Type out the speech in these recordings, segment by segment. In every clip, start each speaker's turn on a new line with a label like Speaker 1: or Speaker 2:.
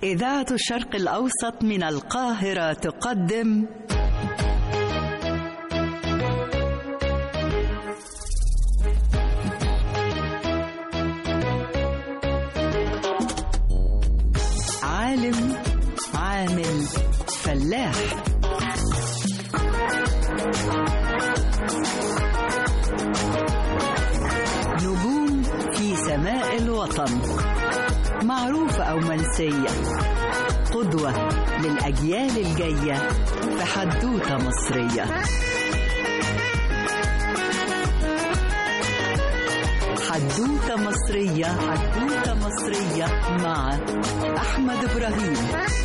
Speaker 1: إذاعة الشرق الأوسط من القاهرة تقدم عالم عامل فلاح نجوم في سماء الوطن معروفة أو منسية قدوة للأجيال الجاية في حدوتة مصرية حدوتة مصرية حدوتة مصرية مع أحمد إبراهيم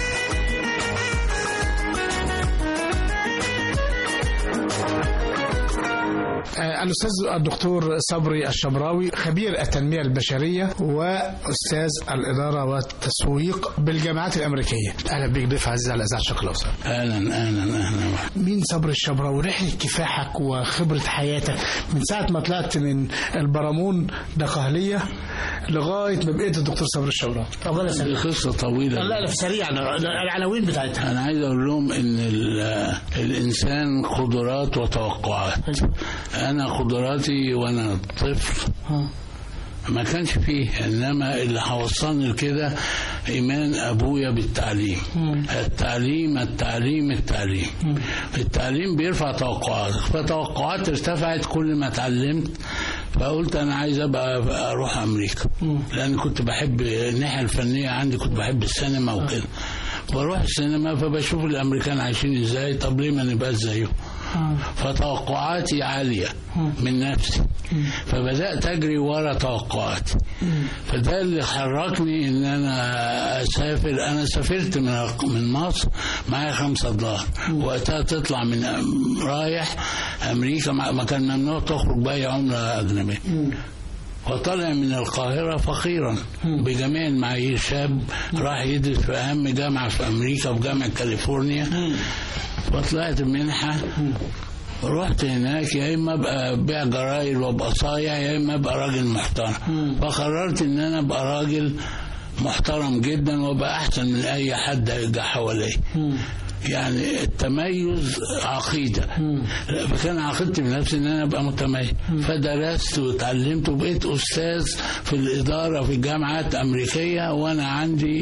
Speaker 2: الأستاذ الدكتور صبري الشبراوي خبير التنمية البشرية وأستاذ الإدارة والتسويق بالجامعات الأمريكية أهلا بك ضيف عزيز على إذاعة الشرق الأوسط
Speaker 3: اهلا اهلا اهلا
Speaker 2: مين صبري الشبراوي رحلة كفاحك وخبرة حياتك من ساعة ما طلعت من البرامون دقهلية لغاية ما بقيت الدكتور صبري الشبراوي أولا
Speaker 3: دي
Speaker 2: سريع
Speaker 3: قصه طويله
Speaker 2: لا لا سريع العناوين بتاعتها
Speaker 3: انا عايز اقول لهم ان ال- الانسان قدرات وتوقعات انا قدراتي وانا طفل ما كانش فيه انما اللي حوصلني لكده ايمان ابويا بالتعليم التعليم التعليم التعليم التعليم بيرفع توقعاتك فتوقعات ارتفعت كل ما اتعلمت فقلت انا عايز ابقى اروح امريكا لان كنت بحب الناحيه الفنيه عندي كنت بحب السينما وكده بروح السينما فبشوف الامريكان عايشين ازاي طب ليه ما نبقى زيهم فتوقعاتي عالية من نفسي فبدأت أجري ورا توقعاتي فده اللي حركني إن أنا أسافر أنا سافرت من من مصر معايا خمسة دولار وقتها تطلع من أم- رايح أمريكا ما ما كان ممنوع تخرج بأي عملة أجنبية وطلع من القاهرة فقيرا بجميع المعايير شاب راح يدرس في أهم جامعة في أمريكا في جامعة كاليفورنيا وطلعت منحة رحت هناك يا اما ابقى بيع جرايد وابقى صايع يا اما ابقى راجل محترم فقررت ان انا ابقى راجل محترم جدا وابقى احسن من اي حد هيجي حواليا يعني التميز عقيدة فكان عقيدتي بنفسي ان انا ابقى متميز فدرست واتعلمت وبقيت استاذ في الادارة في جامعات امريكية وانا عندي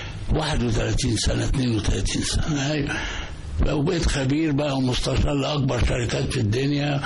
Speaker 3: 31 سنة 32 سنة ايوه وبقيت خبير بقى ومستشار لأكبر شركات في الدنيا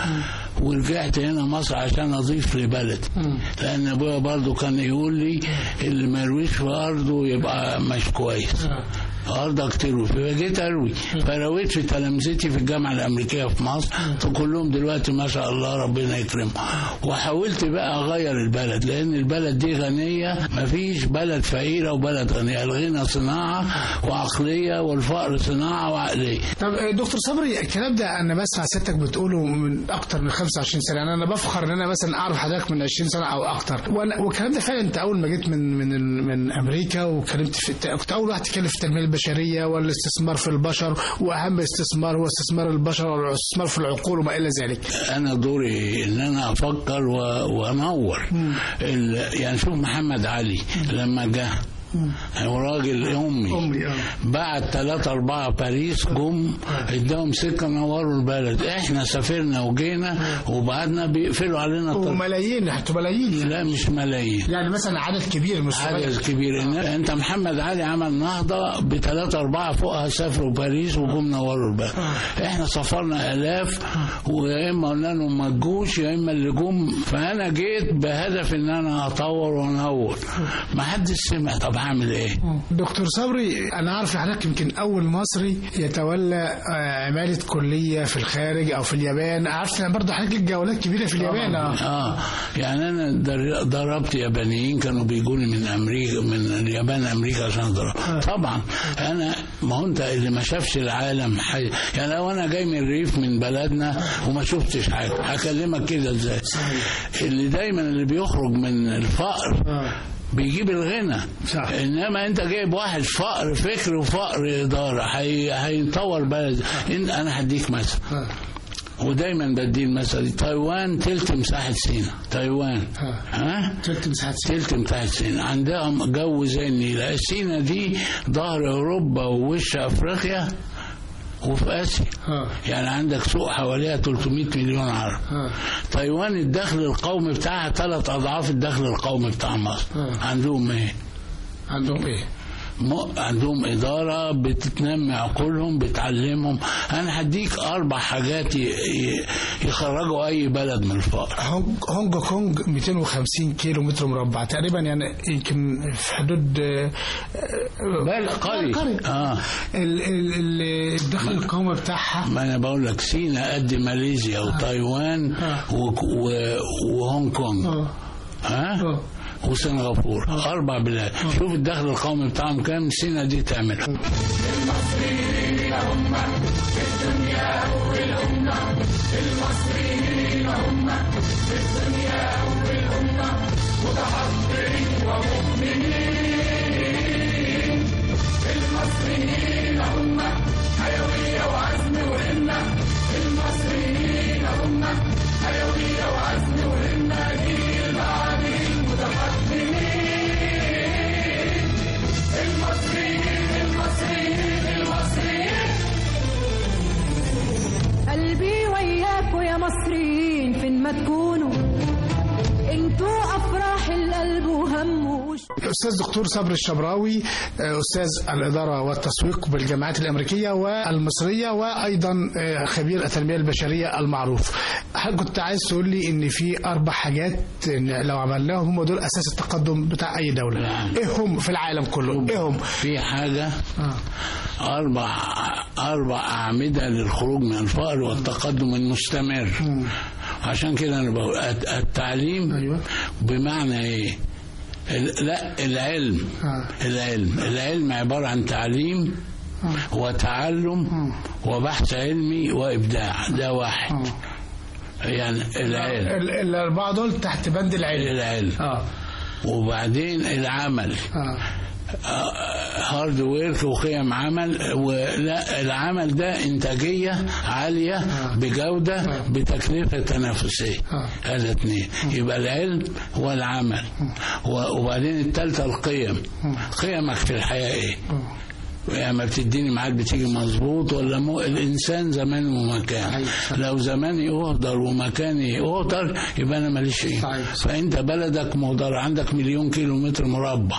Speaker 3: ورجعت هنا مصر عشان أضيف لبلد لأن أبويا برضو كان يقول لي اللي ما يرويش في أرضه يبقى مش كويس أرضك تروي فجيت أروي فرويت في تلامذتي في الجامعة الأمريكية في مصر فكلهم دلوقتي ما شاء الله ربنا يكرمهم وحاولت بقى أغير البلد لأن البلد دي غنية مفيش بلد فقيرة وبلد غنية الغنى صناعة وعقلية والفقر صناعة وعقلية
Speaker 2: طب دكتور صبري الكلام ده انا بسمع سيادتك بتقوله من اكتر من 25 سنه يعني انا بفخر ان انا مثلا اعرف حضرتك من 20 سنه او اكتر وانا والكلام ده فعلا انت اول ما جيت من من ال- من امريكا وكلمت في الت- كنت اول واحد تتكلم في التنميه البشريه والاستثمار في البشر واهم استثمار هو استثمار البشر والاستثمار في العقول وما الى ذلك
Speaker 3: انا دوري ان انا افكر و... وانور ال... يعني شوف محمد علي لما جه هو راجل امي
Speaker 2: امي اه
Speaker 3: بعد ثلاثة أربعة باريس جم اداهم سكة نوروا البلد احنا سافرنا وجينا وبعدنا بيقفلوا علينا الطريق
Speaker 2: وملايين حتى ملايين
Speaker 3: لا مش ملايين
Speaker 2: يعني مثلا عدد كبير مش صغير.
Speaker 3: عدد كبير إن انت محمد علي عمل نهضه بثلاثة أربعة فوقها سافروا باريس وجم نوروا البلد احنا سافرنا آلاف ويا اما قلنا لهم ما تجوش يا اما اللي جم فانا جيت بهدف ان انا اطور وانور ما حدش سمع طب هعمل ايه؟
Speaker 2: دكتور صبري انا عارف حضرتك يمكن اول مصري يتولى آه، عماله كليه في الخارج او في اليابان عارف انا برضه حضرتك ليك جولات كبيره في اليابان اه
Speaker 3: اه يعني انا در- ضربت يابانيين كانوا بيجوا لي من امريكا من اليابان امريكا عشان اضرب طبعا انا ما هو انت اللي ما شافش العالم حي... يعني لو انا جاي من الريف من بلدنا وما شفتش حاجه هكلمك كده ازاي اللي دايما اللي بيخرج من الفقر بيجيب الغنى
Speaker 2: صح.
Speaker 3: انما انت جايب واحد فقر فكر وفقر اداره هي- هيطور بلد إن انا هديك مثلا ودايما بدي المثل دي. تايوان تلت مساحه سينا تايوان
Speaker 2: ها.
Speaker 3: ها
Speaker 2: تلت مساحة سينا.
Speaker 3: تلت مساحه سينا عندهم جو زي النيل سينا دي ظهر اوروبا ووش افريقيا وفي اسيا
Speaker 2: ها
Speaker 3: يعني عندك سوق حواليها 300 مليون عرب
Speaker 2: ها
Speaker 3: تايوان الدخل القومي بتاعها ثلاث اضعاف الدخل القومي بتاع مصر
Speaker 2: آه.
Speaker 3: عندهم ايه
Speaker 2: عندهم ايه؟
Speaker 3: م- عندهم إدارة بتتنمي عقولهم بتعلمهم أنا هديك أربع حاجات ي- ي- يخرجوا أي بلد من الفقر
Speaker 2: هونج هونج كونج 250 كيلو متر مربع تقريبا يعني يمكن في حدود آه،
Speaker 3: بل قرية
Speaker 2: قرية.
Speaker 3: آه
Speaker 2: ال- ال- ال- الدخل القومي بتاعها
Speaker 3: ما أنا بقول لك سينا قد ماليزيا وتايوان
Speaker 2: آه.
Speaker 3: و- و- وهونج كونج
Speaker 2: اه
Speaker 3: ها
Speaker 2: آه.
Speaker 3: وسنغافورة أربع بلاد شوف الدخل القومي بتاعهم كام سينا دي تعمل
Speaker 4: قلبي وياكوا يا مصريين فين ما تكونوا انتوا افراح القلب وهموش
Speaker 2: الاستاذ دكتور صبري الشبراوي آه، استاذ الاداره والتسويق بالجامعات الامريكيه والمصريه وايضا آه، خبير التنميه البشريه المعروف هل كنت عايز تقول لي ان في اربع حاجات إن لو عملناهم هم دول اساس التقدم بتاع اي دوله
Speaker 3: نعم.
Speaker 2: ايه هم في العالم كله ايه هم
Speaker 3: في حاجة
Speaker 2: آه.
Speaker 3: أربع أربع أعمدة للخروج من الفقر والتقدم المستمر عشان كده أنا بقول الت- التعليم
Speaker 2: أيوة.
Speaker 3: بمعنى إيه؟ ال- لا العلم
Speaker 2: آه.
Speaker 3: العلم العلم عبارة عن تعليم وتعلم وبحث علمي وإبداع ده واحد يعني العلم
Speaker 2: ال- الاربعه دول تحت بند العلم
Speaker 3: العلم
Speaker 2: اه
Speaker 3: وبعدين العمل
Speaker 2: اه
Speaker 3: هارد ويرك وقيم عمل ولا العمل ده انتاجيه عاليه بجوده بتكلفه تنافسيه
Speaker 2: آه.
Speaker 3: هذا اثنين يبقى العلم والعمل و- وبعدين الثالثه القيم قيمك في الحياه ايه يعني ما بتديني ميعاد بتيجي مظبوط ولا مو الانسان زمان ومكان
Speaker 2: صحيح.
Speaker 3: لو زماني اهدر ومكاني اهدر يبقى انا ماليش ايه
Speaker 2: صحيح.
Speaker 3: فانت بلدك مهدر عندك مليون كيلو متر مربع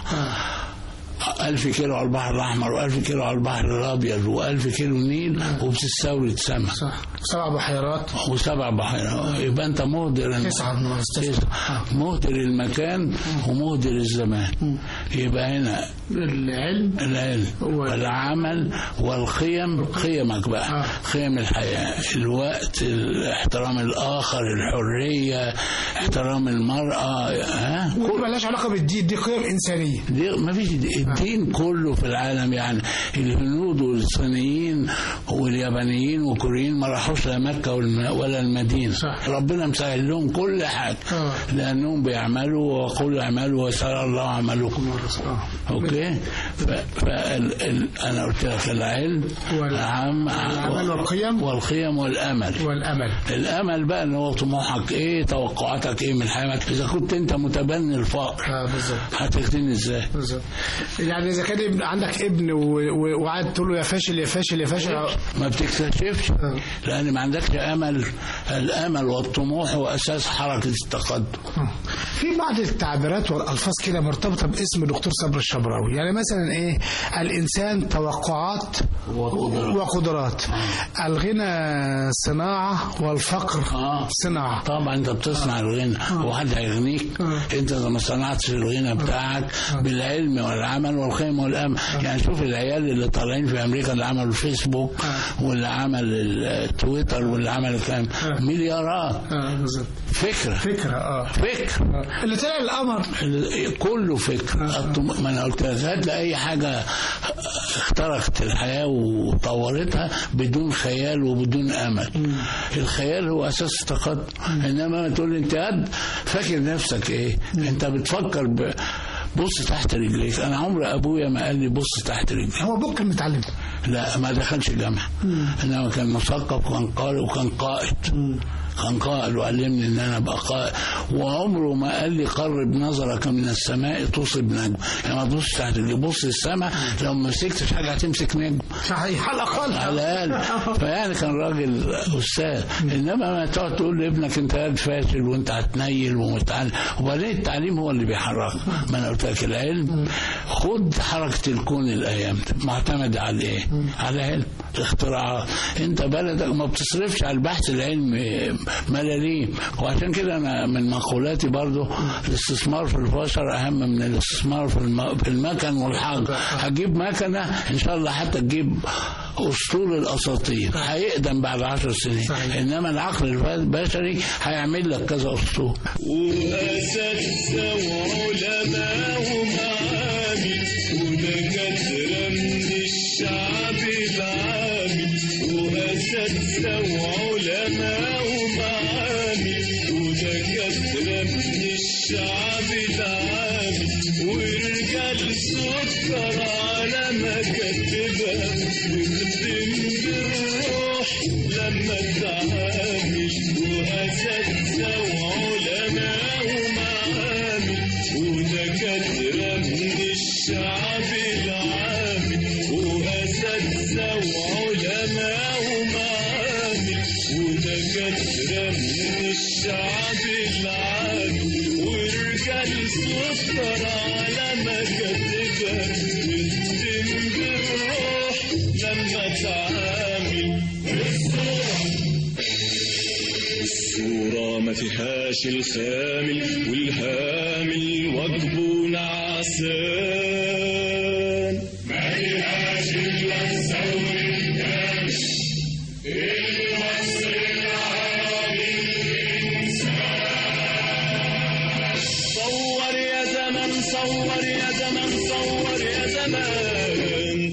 Speaker 3: ألف كيلو على البحر الأحمر وألف كيلو على البحر الأبيض وألف كيلو نيل وبتستورد سمك
Speaker 2: صح سبع بحيرات
Speaker 3: وسبع بحيرات يبقى أنت مهدر
Speaker 2: تسعة من تسعة.
Speaker 3: تسعة. مهدر المكان ومهدر الزمان يبقى هنا
Speaker 2: العلم
Speaker 3: العلم
Speaker 2: هو-
Speaker 3: والعمل والقيم قيمك بقى
Speaker 2: آه.
Speaker 3: قيم الحياة الوقت احترام الآخر الحرية احترام المرأة ها
Speaker 2: ودي مالهاش علاقه بالدين دي قيم انسانيه
Speaker 3: دي ما فيش الدين كله في العالم يعني الهنود والصينيين واليابانيين والكوريين ما راحوش لا مكه والم- ولا المدينه
Speaker 2: صح.
Speaker 3: ربنا مسهل لهم كل حاجه
Speaker 2: آه.
Speaker 3: لانهم بيعملوا وقل اعملوا وسر الله عملكم
Speaker 2: آه.
Speaker 3: اوكي ف... ف... ال... ال... انا قلت لك العلم
Speaker 2: وال-
Speaker 3: العم
Speaker 2: العمل والقيم.
Speaker 3: والقيم والامل
Speaker 2: والامل
Speaker 3: الامل بقى ان هو طموحك ايه توقعاتك ايه من الحياه اذا كنت انت متبني الفقر
Speaker 2: اه بالظبط
Speaker 3: هتغتني ازاي
Speaker 2: بالظبط يعني اذا كان ابن عندك ابن و- و- وقعدت تقول له يا فاشل يا فاشل يا فاشل
Speaker 3: ما بتكتشفش
Speaker 2: آه.
Speaker 3: لان ما عندكش امل الامل والطموح هو اساس حركه التقدم
Speaker 2: في بعض التعبيرات والالفاظ كده مرتبطه باسم دكتور صبري الشبراوي يعني مثلا ايه الانسان توقعات
Speaker 3: وقدرات.
Speaker 2: وقدرات الغنى صناعه والفقر
Speaker 3: آه.
Speaker 2: صناعه
Speaker 3: طبعا انت بتصنع الغنى وحد هيغنيك
Speaker 2: آه.
Speaker 3: انت اذا ما صنعتش الغنى بتاعك بالعلم والعمل والقيم والامل يعني شوف العيال اللي طالعين في امريكا اللي عملوا الفيسبوك واللي عمل التويتر واللي عمل الكلام مليارات
Speaker 2: اه بالظبط
Speaker 3: فكره
Speaker 2: فكره اه
Speaker 3: فكر
Speaker 2: آه. اللي طلع القمر
Speaker 3: ال- كله فكر الطم- ما انا قلت لك هات لي اي حاجه اخترقت الحياه وطورتها بدون خيال وبدون امل الخيال هو اساس التقدم انما ما تقول لي انت قد فاكر نفسك ايه انت بتفكر ب بص تحت رجليك انا عمر ابويا ما قال لي بص تحت رجليك
Speaker 2: هو ابوك كان متعلم
Speaker 3: لا ما دخلش جامعه انما كان مثقف وكان قارئ وكان قائد كان قائد وعلمني ان انا ابقى قائد وعمره ما قال لي قرب نظرك من السماء تصب نجم يعني ما تبص تحت رجليك بص السماء لو ما مسكتش حاجه هتمسك نجم
Speaker 2: صحيح على الاقل
Speaker 3: على الاقل فيعني كان راجل استاذ انما ما تقعد تقول لابنك انت قاعد فاشل وانت هتنيل ومتعلم وبعدين التعليم هو اللي بيحرك ما انا قلت لك العلم خد حركه الكون الايام دي معتمده على ايه؟ على علم اختراعات انت بلدك ما بتصرفش على البحث العلمي ملاليم وعشان كده انا من مقولاتي برضو الاستثمار في البشر اهم من الاستثمار في, الم... في المكن والحاجه هتجيب مكنه ان شاء الله حتى تجيب اسطول الاساطير هيقدم بعد عشر سنين
Speaker 2: صحيح.
Speaker 3: انما العقل البشري هيعمل لك كذا اسطول
Speaker 5: وأساتذة وعلماء ومعامل ودكاترة من الشعب العامل وأساتذة وعلماء ومعامل ودكاترة من الشعب العامل ورجال سكر على مكاتبها بتخدم بالروح لما تعامل وأساتذة وعلماء ومعامل ودكاترة من الشعب العامل وأساتذة وعلماء ومعامل ودكاترة من الشعب العامل ورجال سكر على مكاتبها بتخدم بالروح لما تعامل الصورة ما فيهاش الخامل والهامل واجبه نعسان ما فيهاش إلا الثور الكامل المصري العربي الإنسان صور يا زمن صور يا زمن صور يا زمان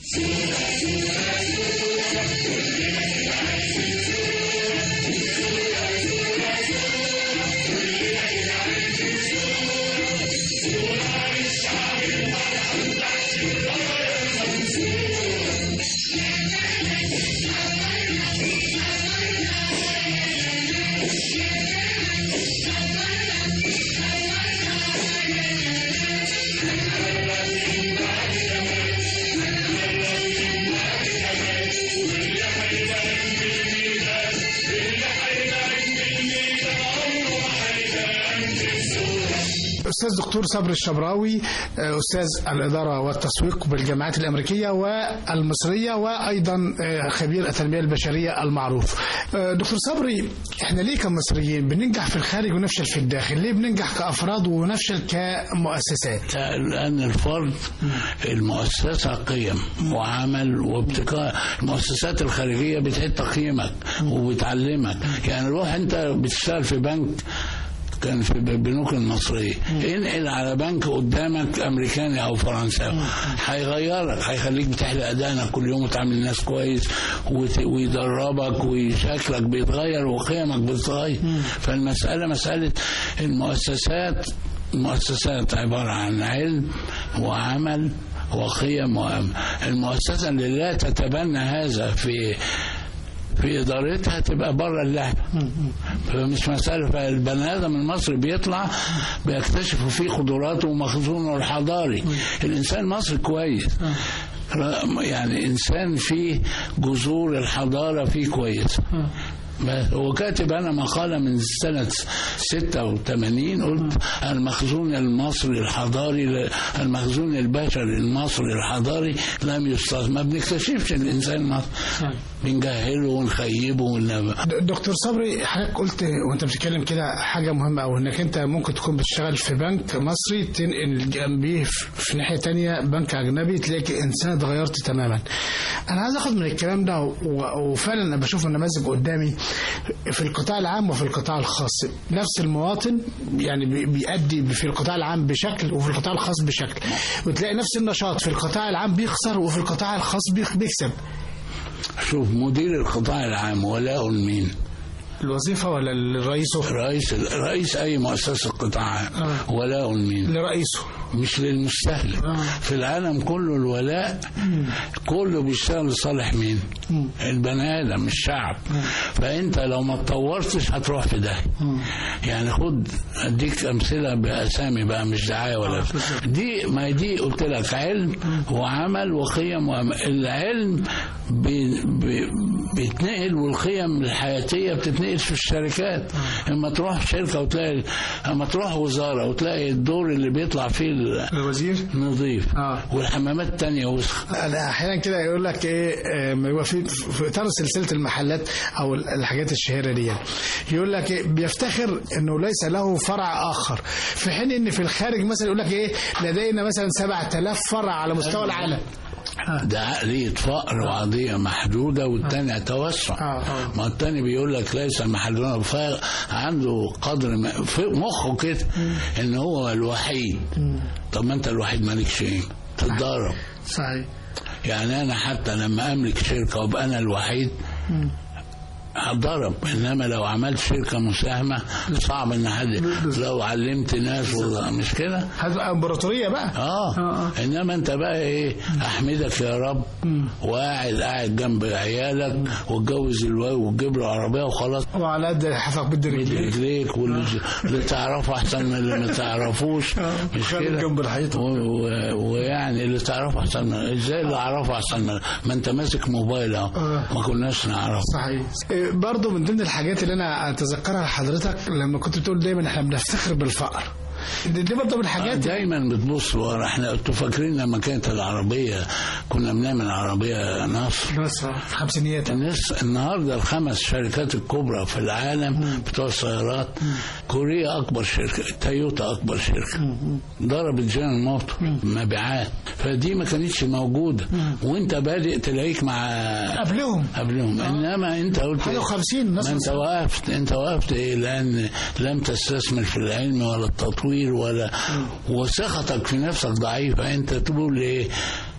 Speaker 2: استاذ دكتور صبري الشبراوي آه، استاذ الاداره والتسويق بالجامعات الامريكيه والمصريه وايضا آه، خبير التنميه البشريه المعروف. آه، دكتور صبري احنا ليه كمصريين بننجح في الخارج ونفشل في الداخل؟ ليه بننجح كافراد ونفشل كمؤسسات؟
Speaker 3: لأن الفرد المؤسسة قيم وعمل وابتكار المؤسسات الخارجية بتعيد تقييمك وبتعلمك يعني روح أنت بتشتغل في بنك كان في البنوك المصرية انقل على بنك قدامك أمريكاني أو فرنساوي هيغيرك هيخليك بتحلق أدانك كل يوم وتعامل الناس كويس وت- ويدربك وشكلك بيتغير وقيمك بتتغير فالمسألة مسألة المؤسسات المؤسسات عبارة عن علم وعمل وقيم وأمن المؤسسة اللي لا تتبنى هذا في في ادارتها تبقى بره اللعبه فمش مساله فالبني ادم المصري بيطلع بيكتشف فيه قدراته ومخزونه الحضاري الانسان المصري كويس يعني انسان فيه جذور الحضاره فيه كويسه بس وكاتب انا مقاله من سنه 86 قلت المخزون المصري الحضاري المخزون البشري المصري الحضاري لم يستثمر ما بنكتشفش الانسان المصري بنجهله ونخيبه ونب...
Speaker 2: د- دكتور صبري حضرتك قلت وانت بتتكلم كده حاجه مهمه قوي انك انت ممكن تكون بتشتغل في بنك مصري تنقل جنبيه في في ناحيه تانية بنك اجنبي تلاقي انسان اتغيرت تماما انا عايز اخد من الكلام ده و- وفعلا انا بشوف النماذج قدامي في القطاع العام وفي القطاع الخاص نفس المواطن يعني بي- بيأدي في القطاع العام بشكل وفي القطاع الخاص بشكل وتلاقي نفس النشاط في القطاع العام بيخسر وفي القطاع الخاص بيخ- بيكسب
Speaker 3: شوف مدير القطاع العام ولاء مين
Speaker 2: الوظيفه ولا الرئيس
Speaker 3: رئيس رئيس اي مؤسسه قطاع عام
Speaker 2: آه.
Speaker 3: ولاء مين
Speaker 2: لرئيسه
Speaker 3: مش للمستهلك في العالم كله الولاء كله بيشتغل لصالح مين البني ادم الشعب فانت لو ما اتطورتش هتروح في ده يعني خد اديك امثله باسامي بقى مش دعايه ولا دي ما دي قلت لك علم وعمل وقيم وعمل. العلم بي بي بيتنقل والقيم الحياتيه بتتنقل في الشركات اما تروح شركه وتلاقي اما تروح وزاره وتلاقي الدور اللي بيطلع فيه ال-
Speaker 2: الوزير
Speaker 3: نظيف
Speaker 2: آه.
Speaker 3: والحمامات التانية وسخة
Speaker 2: انا احيانا كده يقول لك ايه آه، ما يبقى في في اطار سلسله المحلات او الحاجات الشهيره دي يعني. يقول لك إيه بيفتخر انه ليس له فرع اخر في حين ان في الخارج مثلا يقول لك ايه لدينا مثلا 7000 فرع على مستوى العالم
Speaker 3: ده عقلية فقر وقضية محدودة والتانية توسع
Speaker 2: آه، آه.
Speaker 3: ما التاني بيقول لك ليس المحلون عنده قدر م- في مخه كده ان هو الوحيد طب ما انت الوحيد مالكش ايه تتضارب
Speaker 2: صحيح
Speaker 3: يعني انا حتى لما املك شركة وابقى انا الوحيد هتضرب انما لو عملت شركه مساهمه صعب ان حد لو علمت ناس والله مش كده
Speaker 2: هتبقى امبراطوريه بقى
Speaker 3: آه.
Speaker 2: آه.
Speaker 3: انما انت بقى ايه احمدك يا رب وقاعد قاعد جنب عيالك واتجوز الواد وتجيب له عربيه وخلاص
Speaker 2: وعلى قد حفظ بد
Speaker 3: بيد
Speaker 2: رجليك
Speaker 3: رجليك واللي اللي تعرفه احسن من اللي ما تعرفوش مش
Speaker 2: خليك
Speaker 3: كده
Speaker 2: جنب الحيطة.
Speaker 3: و- و- ويعني اللي تعرفه احسن من ازاي اللي اعرفه احسن من ما انت ماسك موبايل اهو
Speaker 2: آه.
Speaker 3: ما كناش نعرف
Speaker 2: صحيح إيه، برضو من ضمن الحاجات اللي انا اتذكرها لحضرتك لما كنت بتقول دايما احنا بنفتخر بالفقر دي دي برضه من الحاجات
Speaker 3: دايما بتبص ورا احنا انتوا فاكرين لما كانت العربيه كنا بنعمل عربيه نصر
Speaker 2: بس في الخمسينيات
Speaker 3: الناس النهارده الخمس شركات الكبرى في العالم بتوع السيارات كوريا اكبر شركه تويوتا اكبر شركه ضربت جنرال موتور مبيعات فدي ما كانتش موجوده وانت بادئ تلاقيك مع
Speaker 2: قبلهم
Speaker 3: قبلهم انما انت قلت
Speaker 2: حاجة وخمسين
Speaker 3: ما
Speaker 2: ناس
Speaker 3: انت وقفت انت وقفت ايه لان لم تستثمر في العلم ولا التطوير ولا وثقتك في نفسك ضعيفه انت تقول ايه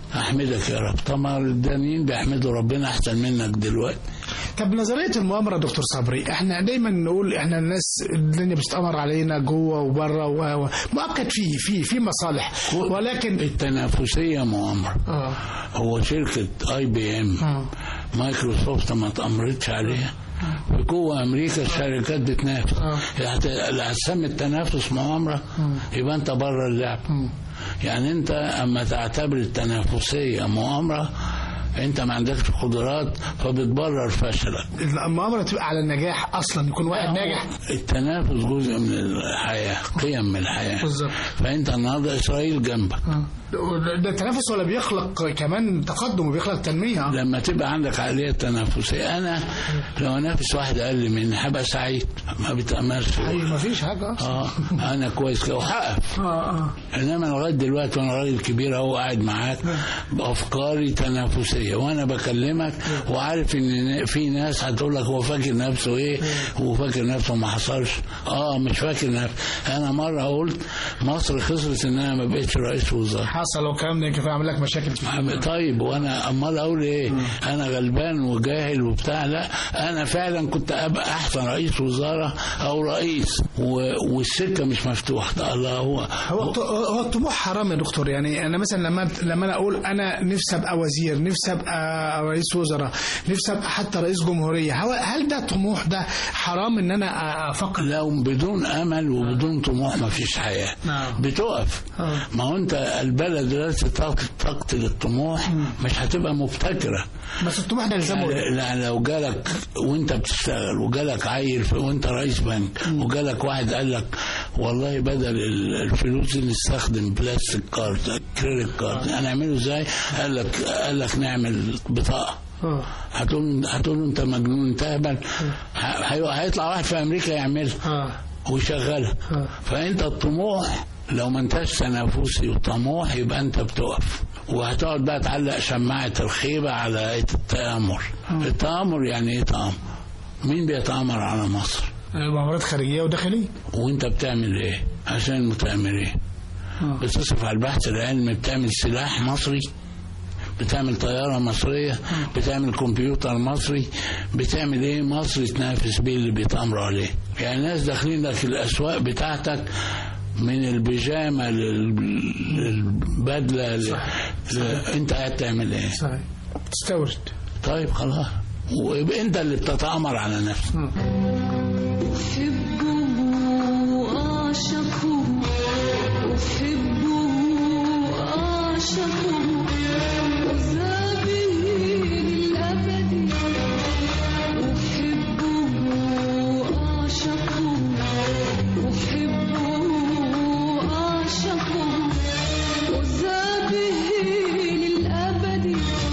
Speaker 3: احمدك يا رب طبعا الدانيين بيحمدوا ربنا احسن منك دلوقتي
Speaker 2: طب نظريه المؤامره يا دكتور صبري احنا دايما نقول احنا الناس الدنيا بتتامر علينا جوه وبره و... و... مؤكد في في في مصالح ولكن
Speaker 3: التنافسيه مؤامره
Speaker 2: اه
Speaker 3: هو شركه اي بي ام
Speaker 2: اه
Speaker 3: مايكروسوفت ما تأمرتش عليها في جوه امريكا الشركات بتنافس
Speaker 2: آه.
Speaker 3: يعني اللي هتسمي التنافس مؤامره يبقى انت بره اللعب يعني انت اما تعتبر التنافسيه مؤامره انت ما عندكش قدرات فبتبرر فشلك
Speaker 2: المؤامره تبقى على النجاح اصلا يكون واحد ناجح
Speaker 3: التنافس جزء من الحياه قيم من الحياه
Speaker 2: بالظبط.
Speaker 3: فانت النهارده اسرائيل جنبك
Speaker 2: ده التنافس ولا بيخلق كمان تقدم وبيخلق تنميه
Speaker 3: لما تبقى عندك عقليه تنافسيه انا لو انافس واحد اقل مني هبقى سعيد ما بتاملش
Speaker 2: ايوه مفيش حاجه اصلا
Speaker 3: اه انا كويس كده وحقق
Speaker 2: اه اه
Speaker 3: انما لغايه دلوقتي وانا راجل كبير اهو قاعد معاك بافكاري تنافسيه وانا بكلمك وعارف ان في ناس هتقول لك هو فاكر نفسه ايه هو فاكر نفسه ما حصلش اه مش فاكر نفسه انا مره قلت مصر خسرت ان انا ما بقتش رئيس وزراء
Speaker 2: حصل والكلام ده كان عامل لك مشاكل كتير
Speaker 3: طيب وانا امال اقول ايه انا غلبان وجاهل وبتاع لا انا فعلا كنت ابقى احسن رئيس وزاره او رئيس و... والسكه مش مفتوحه ده الله هو
Speaker 2: هو الط- هو الطموح حرام يا دكتور يعني انا مثلا لما لما انا اقول انا نفسي ابقى وزير نفسي ابقى رئيس وزراء نفسي ابقى حتى رئيس جمهوريه هو هل ده طموح ده حرام ان انا افكر
Speaker 3: لو بدون امل وبدون طموح ما فيش حياه
Speaker 2: نعم.
Speaker 3: بتقف
Speaker 2: آه.
Speaker 3: ما هو انت البلد دلوقتي تق- تقتل الطموح مش هتبقى مبتكره
Speaker 2: بس الطموح ده يلزمه
Speaker 3: يعني لا لو جالك وانت بتشتغل وجالك عيل في- وانت رئيس بنك وجالك واحد قال لك والله بدل ال- الفلوس دي نستخدم بلاستيك كارد كريدت كارد هنعمله ازاي؟ قال لك قال لك نعمل بطاقه
Speaker 2: آه.
Speaker 3: هتقول هتقول له انت مجنون انت هبل ه- هي- هيطلع واحد في امريكا يعملها
Speaker 2: اه
Speaker 3: ويشغلها
Speaker 2: آه.
Speaker 3: فانت الطموح لو ما انتش تنافسي وطموح يبقى انت بتقف وهتقعد بقى تعلق شماعة الخيبة على التآمر التآمر يعني ايه تآمر مين بيتآمر على مصر
Speaker 2: مؤامرات خارجيه وداخليه
Speaker 3: وانت بتعمل ايه عشان المتآمرين
Speaker 2: آه.
Speaker 3: بتصرف على البحث العلمي بتعمل سلاح مصري بتعمل طيارة مصرية بتعمل كمبيوتر مصري بتعمل ايه مصر تنافس بيه اللي بيتأمروا عليه يعني ناس داخلين لك الأسواق بتاعتك من البيجامه لل- للبدله ل... ل... انت قاعد تعمل ايه
Speaker 2: صحيح تستورد
Speaker 3: طيب خلاص ويبقى انت اللي بتتامر على نفسك
Speaker 4: أحبه أعشقه أحبه أعشقه وذابه للأبد أحبه أعشقه أحبه أعشقه وذابه للأبد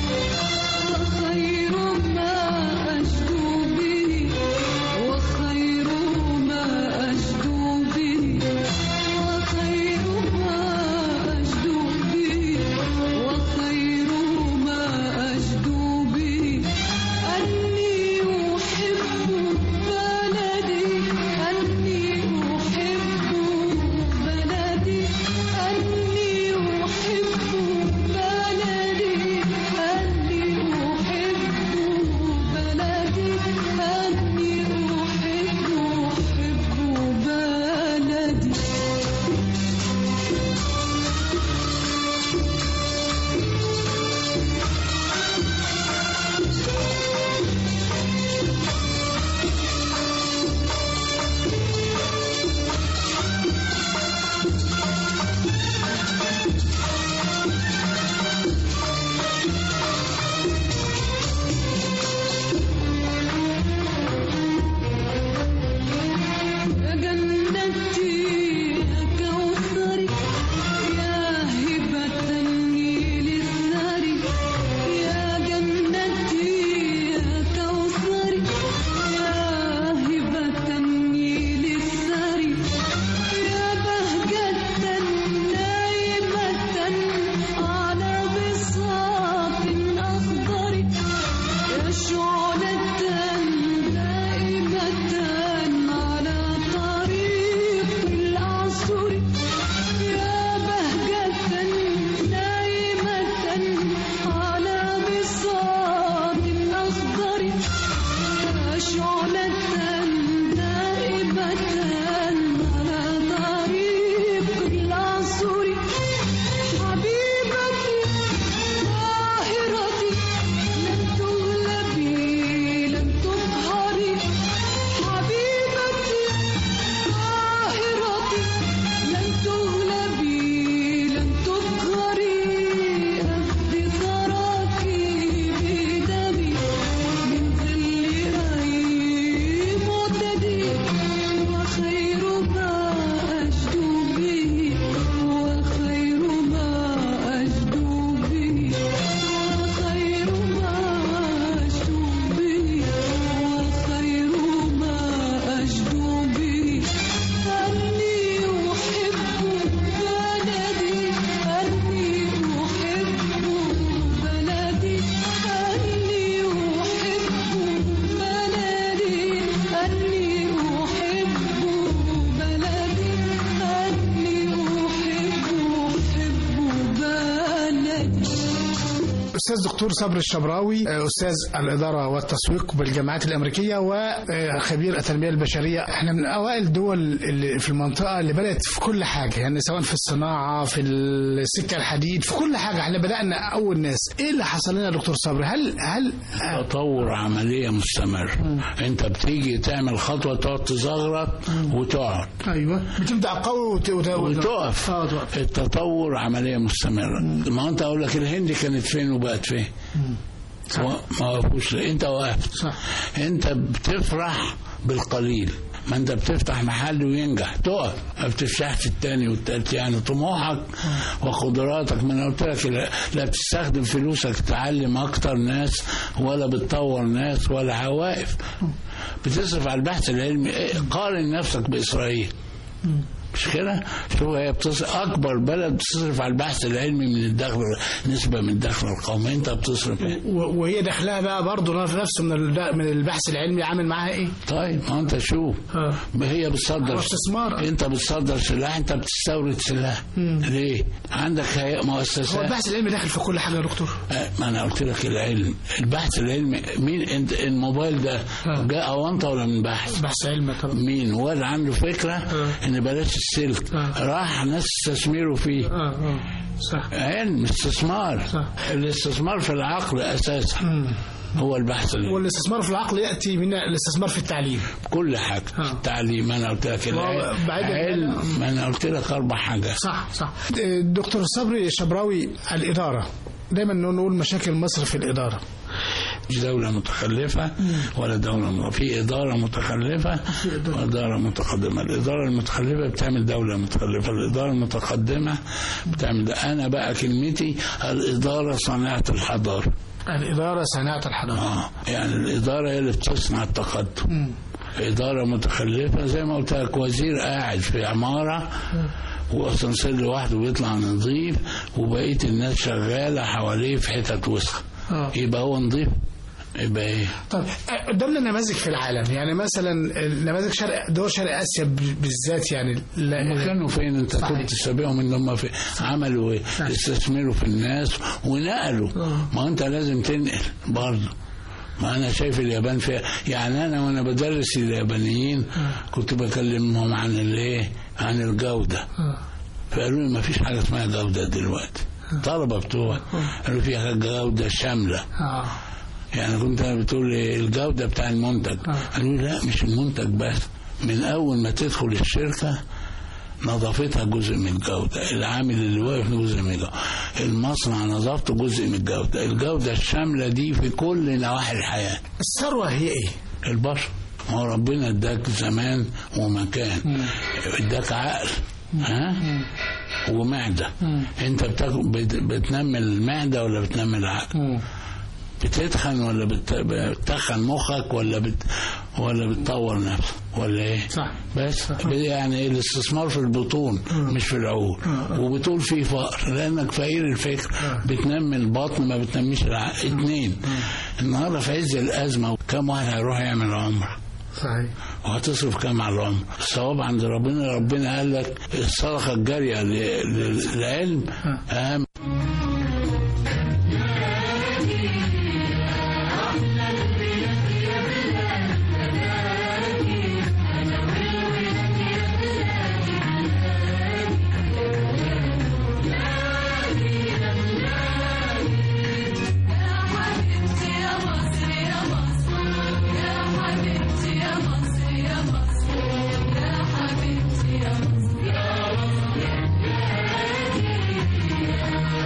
Speaker 4: وخير ما أجدو به وخير ما أجدو به وخير ما أجدو به وخير ما أجدو به أني أحب بلدي أني أحب بلدي أني أحب بلدي أني أحب بلدي أني أحب أحب بلدي يا جنتي يا كوثري يا هبة للثري يا جنتي يا كوثري يا هبة للثري يا بهجة نايمة على بساط أخضر يا شعلة دائمة على طريق العصر يا بهجة نايمة على بساط أخضر يا شعلة دائمة على طريق العصر حبيبتي طاهرتي لن تغلبي لن تظهري حبيبتي طاهرتي لن تغلبي لن تظهري أفدي ثراك بدمي من ظل أي معتدي وخير ما أجدو به وخير ما أجدو به وخير ما أجدو به وخير ما أجدو به أني أحب بلدي أني أحب بلدي أني أحب بلدي أني أحب بلدي أني أحب أحب بلدي
Speaker 2: استاذ دكتور صبري الشبراوي آه، استاذ الاداره والتسويق بالجامعات الامريكيه وخبير التنميه البشريه احنا من اوائل الدول اللي في المنطقه اللي بدات في كل حاجه يعني سواء في الصناعه في السكه الحديد في كل حاجه احنا بدانا اول ناس ايه اللي حصل لنا يا دكتور صبري هل هل
Speaker 3: تطور عمليه مستمر انت بتيجي تعمل خطوه تقعد تزغرط وتقعد
Speaker 2: ايوه بتبدا قوي وت... وت...
Speaker 3: وتقف
Speaker 2: اه تقف
Speaker 3: التطور عمليه مستمره ما هو انت اقول لك الهند كانت فين وبقت فين و- ما وقفوش انت وقفت
Speaker 2: صح
Speaker 3: انت بتفرح بالقليل ما انت بتفتح محل وينجح تقف ما بتفتحش التاني والتالت يعني طموحك وقدراتك ما انا قلت لك لا- لا بتستخدم فلوسك تعلم اكتر ناس ولا بتطور ناس ولا واقف بتصرف على البحث العلمي إيه، قارن نفسك باسرائيل مش كده؟ شوف هي بتصرف اكبر بلد بتصرف على البحث العلمي من الدخل نسبه من الدخل القومي انت بتصرف ايه؟
Speaker 2: و- وهي داخلها بقى برضه نفسه من ال- من البحث العلمي عامل معاها ايه؟
Speaker 3: طيب ما انت شوف
Speaker 2: اه
Speaker 3: هي بتصدر
Speaker 2: هو استثمار.
Speaker 3: انت بتصدر سلاح انت بتستورد سلاح ليه؟ عندك هيئة
Speaker 2: هو
Speaker 3: مؤسسات
Speaker 2: البحث العلمي داخل في كل حاجه يا دكتور
Speaker 3: آه، ما انا قلت لك العلم البحث العلمي مين انت الموبايل ده
Speaker 2: آه.
Speaker 3: جاء اونطه ولا من بحث؟
Speaker 2: بحث علمي طبعا
Speaker 3: مين واد عنده فكره ان بلاش السلك
Speaker 2: آه.
Speaker 3: راح ناس استثمروا فيه
Speaker 2: اه اه صح
Speaker 3: علم استثمار
Speaker 2: صح.
Speaker 3: الاستثمار في العقل اساسا هو البحث اللي
Speaker 2: والاستثمار في العقل ياتي من الاستثمار في التعليم
Speaker 3: كل حاجه
Speaker 2: آه.
Speaker 3: التعليم انا قلت لك
Speaker 2: هو
Speaker 3: العلم
Speaker 2: بعيد عن-
Speaker 3: علم ما انا قلت لك اربع حاجات
Speaker 2: صح صح دكتور صبري شبراوي الاداره دايما نقول مشاكل مصر في الاداره
Speaker 3: مش دولة متخلفة ولا دولة م... في إدارة متخلفة وإدارة متقدمة الإدارة المتخلفة بتعمل دولة متخلفة الإدارة المتقدمة بتعمل أنا بقى كلمتي الإدارة صناعة الحضارة
Speaker 2: الاداره صناعه الحضاره
Speaker 3: آه. يعني الإدارة هي اللي بتصنع التقدم إدارة متخلفة زي ما قلت لك وزير قاعد في عمارة وأسانسير لوحده بيطلع نظيف وبقية الناس شغالة حواليه في حتت وسخة
Speaker 2: آه.
Speaker 3: يبقى هو نظيف يبقى إيه
Speaker 2: طيب آه، قدامنا نماذج في العالم يعني مثلا نماذج شرق دول شرق اسيا ب- بالذات يعني
Speaker 3: هم
Speaker 2: لا
Speaker 3: كانوا فين انت
Speaker 2: صحيح.
Speaker 3: كنت سابقهم ان هم في عملوا ايه استثمروا في الناس ونقلوا ما انت لازم تنقل برضه ما انا شايف اليابان فيها يعني انا وانا بدرس اليابانيين كنت بكلمهم عن الايه عن الجوده
Speaker 2: آه.
Speaker 3: فقالوا لي ما فيش حاجه اسمها جوده دلوقتي الطلبه بتوع قالوا فيها جوده شامله
Speaker 2: اه
Speaker 3: يعني كنت انا بتقول لي الجوده بتاع المنتج قالوا لي لا مش المنتج بس من اول ما تدخل الشركه نظافتها جزء من الجودة العامل اللي واقف جزء من الجودة المصنع نظافته جزء من الجودة الجودة الشاملة دي في كل نواحي الحياة
Speaker 2: الثروه هي ايه؟
Speaker 3: البشر ما هو ربنا اداك زمان ومكان اداك عقل ها ومعدة انت بتاكل بت- بتنمي المعدة ولا بتنمي العقل بتتخن ولا بت- بتخن مخك ولا بت ولا بتطور نفسك ولا ايه
Speaker 2: صح.
Speaker 3: بس يعني إيه الاستثمار في البطون مش في العقول وبتقول في فقر لانك فقير الفكر بتنمي البطن ما بتنميش العقل اتنين النهارده في عز الازمه كم واحد هيروح يعمل عمره
Speaker 2: صحيح
Speaker 3: وهتصرف كام على العمر الثواب عند ربنا ربنا قال لك الصدقه الجاريه ل- ل- للعلم اهم
Speaker 4: يا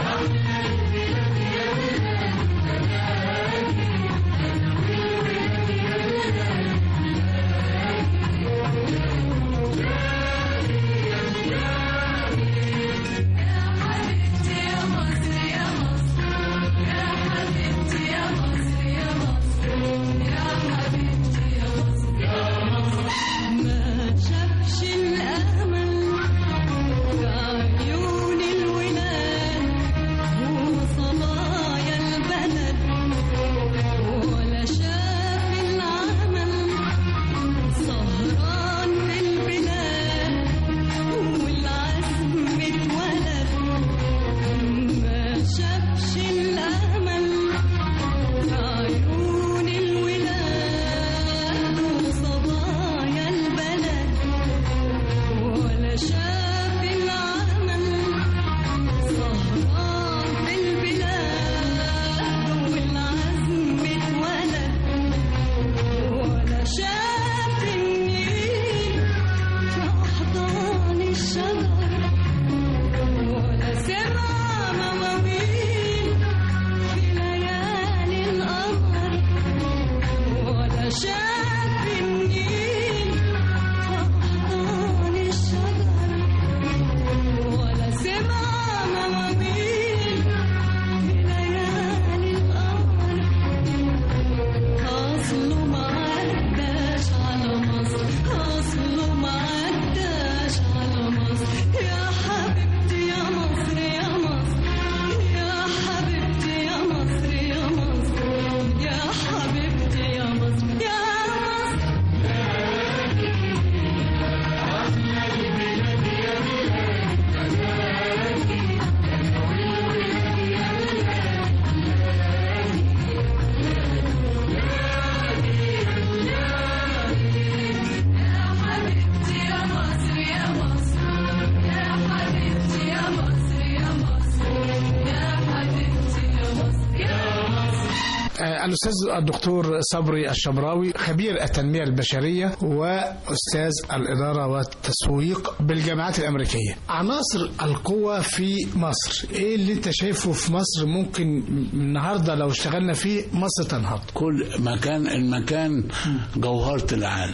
Speaker 2: آه، الأستاذ الدكتور صبري الشبراوي خبير التنمية البشرية وأستاذ الإدارة والتسويق بالجامعات الأمريكية عناصر القوة في مصر إيه اللي أنت شايفه في مصر ممكن النهاردة لو اشتغلنا فيه مصر تنهض
Speaker 3: كل مكان المكان جوهرة العالم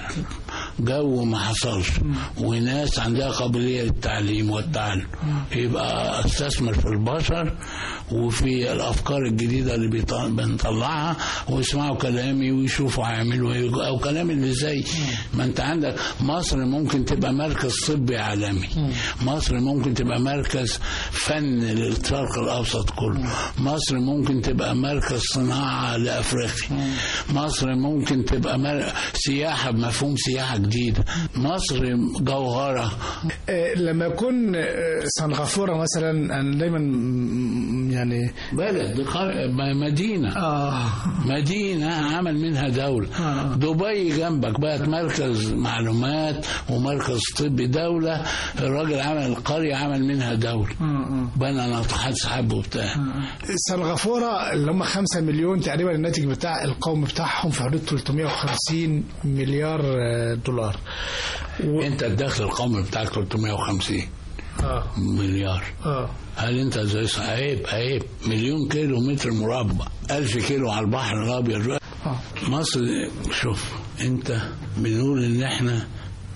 Speaker 3: جو ما حصلش وناس عندها قابلية للتعليم والتعلم يبقى استثمر في البشر وفي الأفكار الجديدة اللي بيط- بنطلعها ويسمعوا كلامي ويشوفوا هيعملوا ايه أو كلامي اللي زي ما أنت عندك مصر ممكن تبقى مركز طبي عالمي مصر ممكن تبقى مركز فن للشرق الأوسط كله مصر ممكن تبقى مركز صناعة لأفريقيا مصر ممكن تبقى مر... سياحة بمفهوم سياحة جديدة مصر جوهرة
Speaker 2: آه، لما يكون آه، سنغافورة مثلا أنا دايما م- يعني
Speaker 3: بلد بقا- مدينة
Speaker 2: آه
Speaker 3: مدينة عمل منها دولة
Speaker 2: آه.
Speaker 3: دبي جنبك بقت مركز معلومات ومركز طبي دولة الراجل عمل القرية عمل منها دولة بنى ناطحات سحاب وبتاع
Speaker 2: سنغافورة اللي هم 5 مليون تقريبا الناتج بتاع القومي بتاعهم في حدود 350 مليار آه، دولار و...
Speaker 3: انت الدخل القومي بتاعك 350
Speaker 2: اه
Speaker 3: مليار
Speaker 2: اه
Speaker 3: هل انت زي عيب عيب مليون كيلو متر مربع ألف كيلو على البحر الأبيض
Speaker 2: اه
Speaker 3: مصر شوف انت بنقول ان احنا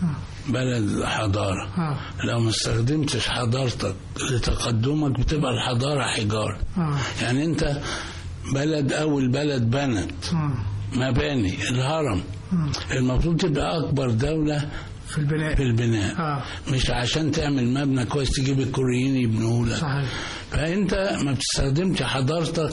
Speaker 3: بلد حضارة
Speaker 2: آه.
Speaker 3: لو ما استخدمتش حضارتك لتقدمك بتبقى الحضارة حجارة
Speaker 2: آه.
Speaker 3: يعني انت بلد اول بلد بنت
Speaker 2: آه.
Speaker 3: مباني الهرم المفروض تبقى اكبر دولة
Speaker 2: في البناء
Speaker 3: في البناء
Speaker 2: آه.
Speaker 3: مش عشان تعمل مبنى كويس تجيب الكوريين يبنوه لك
Speaker 2: صحيح
Speaker 3: فانت ما بتستخدمش حضارتك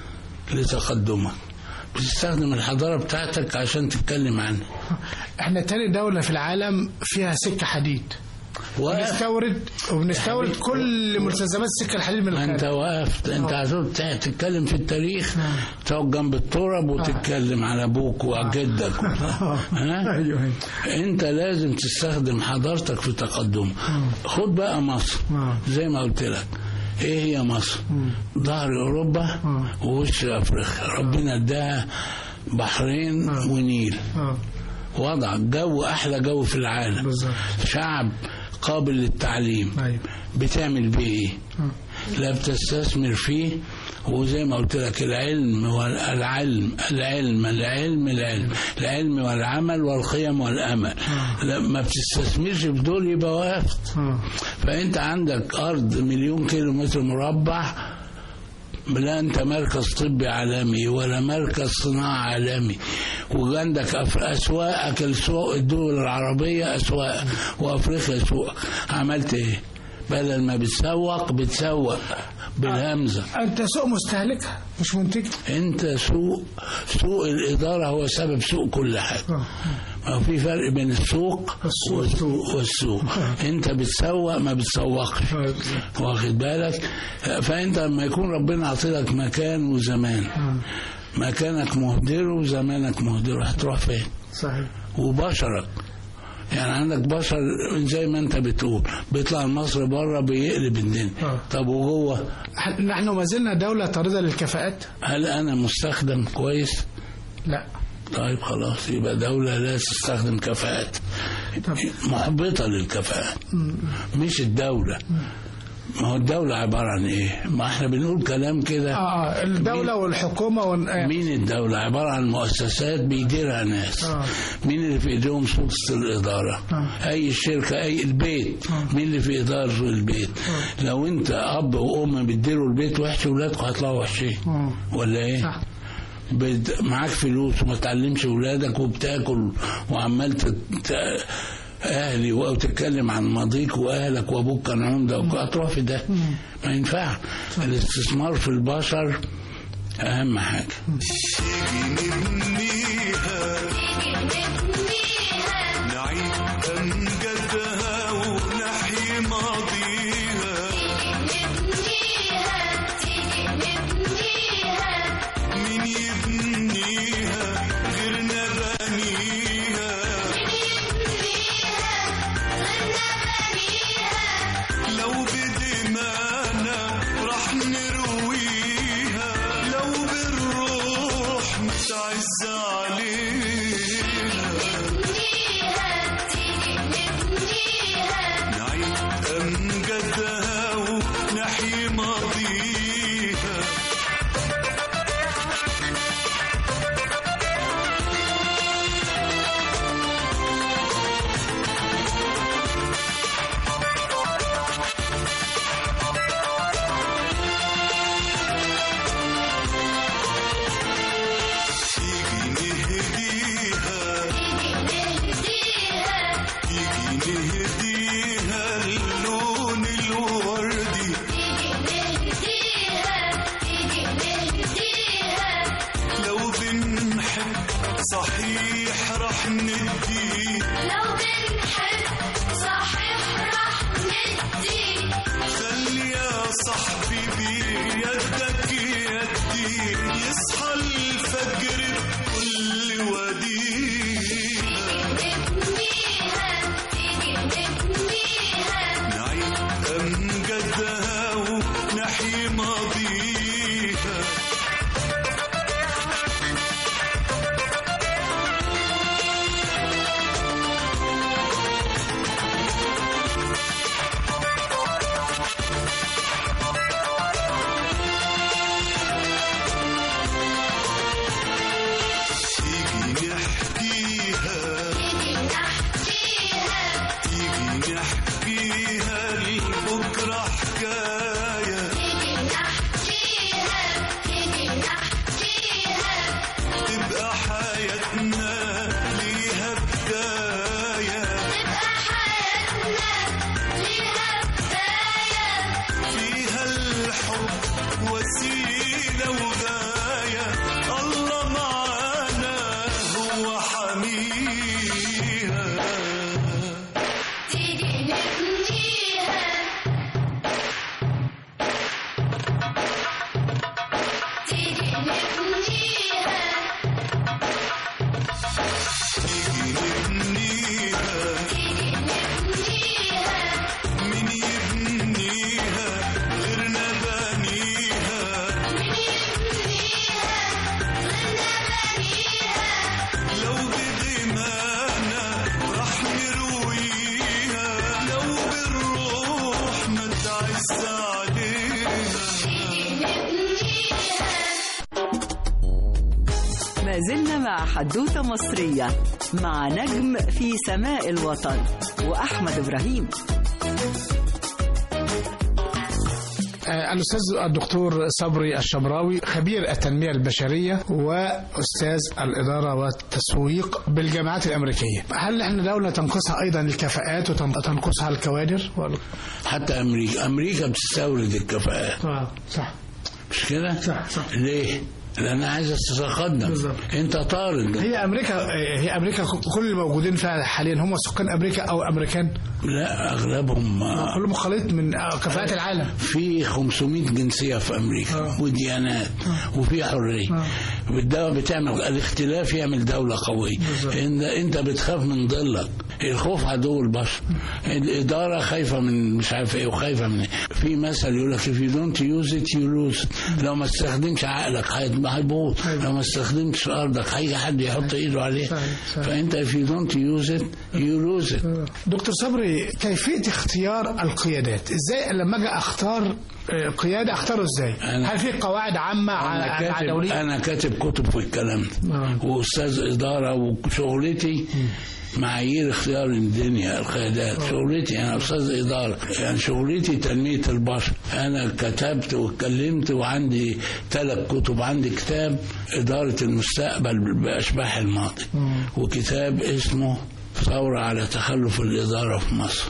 Speaker 3: لتقدمك بتستخدم الحضارة بتاعتك عشان تتكلم عنها
Speaker 2: احنا تاني دولة في العالم فيها سكة حديد
Speaker 3: و...
Speaker 2: بنستورد وبنستورد كل ملتزمات السكة الحديد من
Speaker 3: ما انت
Speaker 2: الخارج
Speaker 3: وقفت انت هتقعد تع- تتكلم في التاريخ تقعد جنب التراب وتتكلم على ابوك وجدك ها؟
Speaker 2: ايوه
Speaker 3: انت لازم تستخدم حضارتك في تقدم خد بقى مصر
Speaker 2: آه.
Speaker 3: زي ما قلت لك ايه هي مصر ظهر اوروبا ووش افريقيا ربنا اداها بحرين ونيل
Speaker 2: اه
Speaker 3: وضع جو احلى جو في العالم
Speaker 2: بالظبط.
Speaker 3: شعب قابل للتعليم
Speaker 2: ايوه
Speaker 3: بتعمل بيه ايه لا بتستثمر فيه وزي ما قلت لك العلم والعلم العلم العلم العلم العلم والعمل والقيم والامل لا ما بتستثمرش في دول يبقى وقفت
Speaker 2: اه
Speaker 3: فانت عندك ارض مليون كيلو متر مربع لا انت مركز طبي عالمي ولا مركز صناعة عالمي وعندك أف- اسواقك السوق الدول العربية اسواق وافريقيا سوق عملت ايه بدل ما بتسوق بتسوق بالهمزة
Speaker 2: انت سوق مستهلكة مش منتج
Speaker 3: انت سوق سوق الادارة هو سبب سوق كل حاجة
Speaker 2: آه.
Speaker 3: ما هو في فرق بين السوق
Speaker 2: والسوق.
Speaker 3: والسوق انت بتسوق ما بتسوقش واخد بالك فانت لما يكون ربنا عطيلك مكان وزمان مكانك مهدره وزمانك مهدره هتروح فين
Speaker 2: صحيح
Speaker 3: وبشرك يعني عندك بشر زي ما انت بتقول بيطلع مصر بره بيقلب الدنيا
Speaker 2: آه.
Speaker 3: طب وجوه
Speaker 2: نحن ما زلنا دولة طاردة للكفاءات
Speaker 3: هل انا مستخدم كويس
Speaker 2: لا
Speaker 3: طيب خلاص يبقى دولة لا تستخدم كفاءات
Speaker 2: طب.
Speaker 3: محبطة للكفاءات مش الدولة ما هو الدولة عبارة عن ايه ما احنا بنقول كلام كده
Speaker 2: اه الدولة والحكومة وال... آه.
Speaker 3: مين الدولة عبارة عن مؤسسات بيديرها ناس
Speaker 2: آه.
Speaker 3: مين اللي في ايديهم سلطة الإدارة
Speaker 2: آه.
Speaker 3: أي شركة أي البيت مين اللي في إدارة البيت لو أنت أب وأم بتديروا البيت وحش ولادكم هيطلعوا وحشين
Speaker 2: آه.
Speaker 3: ولا إيه؟
Speaker 2: صح.
Speaker 3: بت... معاك فلوس وما تعلمش ولادك وبتاكل وعمال تت... اهلي وتتكلم عن ماضيك واهلك وابوك كان عمده وك- هتروح في ده ما ينفع الاستثمار في البشر اهم حاجه
Speaker 6: نعيد أمجدها ونحيي ماضيها مين يبنيها غيرنا بنيها لو بدمانا راح نرويها لو بالروح صحيح رح ندي
Speaker 4: لو بنحب صحيح رح ندي
Speaker 6: خلي يا صاحبي بيدك يدي يصحى الفجر بكل ودينا
Speaker 4: نبنيها تيجي نبنيها
Speaker 6: نعيد أمجدها ونحيي ماضيها تيجي نحكيها
Speaker 4: تيجي نحكيها
Speaker 6: تيجي نحكيها لبكرة حكاية
Speaker 4: تيجي نحكيها تيجي نحكيها
Speaker 6: تبقى حياتنا ليها بداية
Speaker 4: تبقى حياتنا ليها بداية
Speaker 6: فيها الحب وسيلة وغاية الله معانا هو حميها
Speaker 4: تيجي نبنيها تيجي نبنيها
Speaker 6: تيجي نبنيها
Speaker 4: تيجي نبنيها
Speaker 6: من يبنيها غيرنا بنيها
Speaker 4: من يبنيها غيرنا بنيها
Speaker 6: لو بدمانا رح نرويها لو بالروح ما تعز علينا
Speaker 4: تيجي نبنيها
Speaker 1: ما زلنا مع حدوثة مصرية مع نجم في سماء الوطن وأحمد إبراهيم
Speaker 2: آه، الأستاذ الدكتور صبري الشبراوي خبير التنمية البشرية وأستاذ الإدارة والتسويق بالجامعات الأمريكية هل احنا دولة تنقصها أيضا الكفاءات وتنقصها الكوادر؟ ولا-
Speaker 3: حتى امريكا امريكا بتستورد الكفاءات
Speaker 2: آه صح
Speaker 3: مش كده
Speaker 2: صح، صح.
Speaker 3: ليه لان عايزه تتقدم
Speaker 2: بالظبط.
Speaker 3: انت طارد
Speaker 2: هي أمريكا هي أمريكا كل الموجودين فيها حاليا هم سكان أمريكا أو أمريكان
Speaker 3: لا اغلبهم آه،
Speaker 2: كلهم خليط من آه، كفاءات العالم
Speaker 3: في 500 جنسيه في امريكا
Speaker 2: آه.
Speaker 3: وديانات وفي حريه
Speaker 2: آه.
Speaker 3: بالدواء بتعمل الاختلاف يعمل دوله قويه
Speaker 2: بالظبط.
Speaker 3: انت انت بتخاف من ضلك الخوف عدو البشر الاداره خايفه من مش عارف ايه وخايفه من ايه في مثل يقول لك if you don't use it you lose it. لو ما استخدمش عقلك هيت- هيبوظ لو ما استخدمش ارضك هيجي حد يحط ايده عليه
Speaker 2: صحيح، صحيح.
Speaker 3: فانت if you don't use it you lose it
Speaker 2: دكتور صبري كيفية اختيار القيادات ازاي لما اجي اختار آه، قيادة اختاره ازاي
Speaker 3: أنا-
Speaker 2: هل في قواعد عامة
Speaker 3: انا
Speaker 2: على على
Speaker 3: كاتب
Speaker 2: دولية
Speaker 3: انا كاتب كتب في الكلام ده
Speaker 2: آه.
Speaker 3: واستاذ اداره وشغلتي معايير اختيار الدنيا القيادات شغلتي انا استاذ اداره يعني شغلتي تنميه البشر انا كتبت واتكلمت وعندي ثلاث كتب عندي كتاب اداره المستقبل باشباح الماضي وكتاب اسمه ثورة على تخلف الإدارة في مصر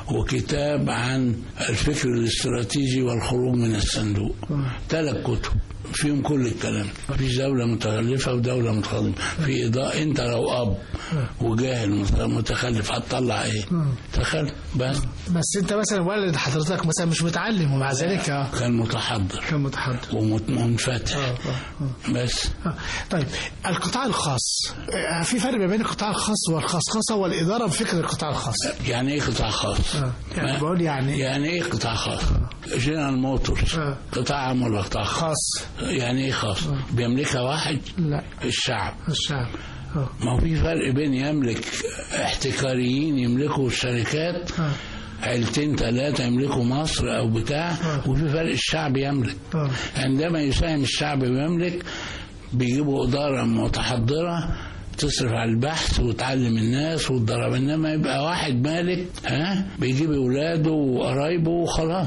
Speaker 3: وكتاب عن الفكر الاستراتيجي والخروج من الصندوق ثلاث كتب فيهم كل الكلام مفيش دولة متخلفة ودولة متقدمة في إضاءة أنت لو أب وجاهل مت- متخلف هتطلع إيه؟ تخلف بس
Speaker 2: بس انت مثلا والد حضرتك مثلا مش متعلم ومع ذلك آه،
Speaker 3: كان متحضر
Speaker 2: كان متحضر
Speaker 3: ومنفتح
Speaker 2: آه، آه، آه.
Speaker 3: بس
Speaker 2: آه. طيب القطاع الخاص آه، في فرق ما بين القطاع الخاص والخصخصة والإدارة بفكر القطاع الخاص
Speaker 3: يعني إيه قطاع خاص؟
Speaker 2: آه. يعني
Speaker 3: ما-
Speaker 2: بقول يعني
Speaker 3: يعني إيه قطاع خاص؟ جنرال موتورز
Speaker 2: آه.
Speaker 3: قطاع عام ولا قطاع خاص؟
Speaker 2: خاص
Speaker 3: يعني ايه خاص؟ بيملكها واحد
Speaker 2: لا
Speaker 3: الشعب
Speaker 2: الشعب آه.
Speaker 3: ما هو في فرق بين يملك احتكاريين يملكوا الشركات
Speaker 2: آه.
Speaker 3: عيلتين ثلاثة يملكوا مصر أو بتاع وفي فرق الشعب يملك
Speaker 2: آه.
Speaker 3: عندما يساهم الشعب ويملك بيجيبوا إدارة متحضرة تصرف على البحث وتعلم الناس وتدرب انما يبقى واحد مالك ها بيجيب اولاده وقرايبه وخلاص